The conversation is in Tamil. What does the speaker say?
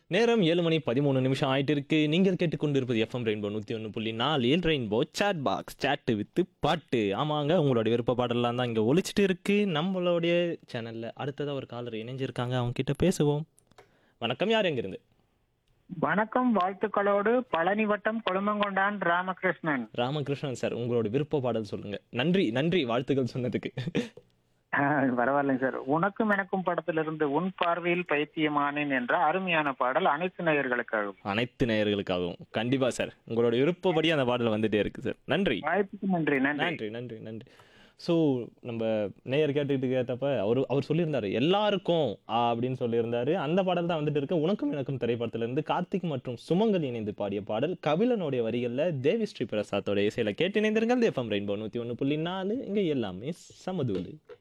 நேரம் ஏழு மணி பதிமூணு நிமிஷம் ஆயிட்டு இருக்கு நீங்கள் கேட்டுக்கொண்டிருப்பது எஃப்எம் ரெயின்போ நூற்றி ஒன்று புள்ளி நாலில் ரெயின்போ சேட் பாக்ஸ் சேட்டு வித்து பாட்டு ஆமாங்க உங்களுடைய விருப்ப பாடலாம் தான் இங்கே ஒழிச்சிட்டு இருக்கு நம்மளுடைய சேனலில் அடுத்ததாக ஒரு காலர் இணைஞ்சிருக்காங்க அவங்க கிட்ட பேசுவோம் வணக்கம் யார் எங்கிருந்து வணக்கம் வாழ்த்துக்களோடு பழனி வட்டம் கொழுமங்கொண்டான் ராமகிருஷ்ணன் ராமகிருஷ்ணன் சார் உங்களோட விருப்ப பாடல் சொல்லுங்க நன்றி நன்றி வாழ்த்துக்கள் சொன்னதுக்கு ஆஹ், பரவாயில்லைங்க சார் உனக்கும் எனக்கும் படத்திலிருந்து உன் பார்வையில் பைத்தியமானேன் என்ற அருமையான பாடல் அனைத்து நேயர்களுக்காகவும் அனைத்து நேயர்களுக்காகவும் கண்டிப்பா சார் உங்களோட விருப்பப்படி அந்த பாடல் வந்துட்டே இருக்கு சார் நன்றி வாய்ப்புக்கு நன்றி நன்றி நன்றி நன்றி நன்றி ஸோ நம்ம நேயர் கேட்டுக்கிட்டு கேட்டப்ப அவர் அவர் சொல்லியிருந்தாரு எல்லாருக்கும் ஆ, அப்படின்னு சொல்லியிருந்தாரு அந்த பாடல் தான் வந்துட்டு இருக்கு உனக்கும் எனக்கும் திரைப்படத்துல இருந்து கார்த்திக் மற்றும் சுமங்கல் இணைந்து பாடிய பாடல் கபிலனுடைய வரிகள்ல தேவி ஸ்ரீ பிரசாத்தோட இசையில கேட்டு இணைந்திருங்கள் எஃப்எம் ரெயின்போ நூற்றி ஒன்று புள்ளி நாலு இங்கே எல்லாமே சமதூலு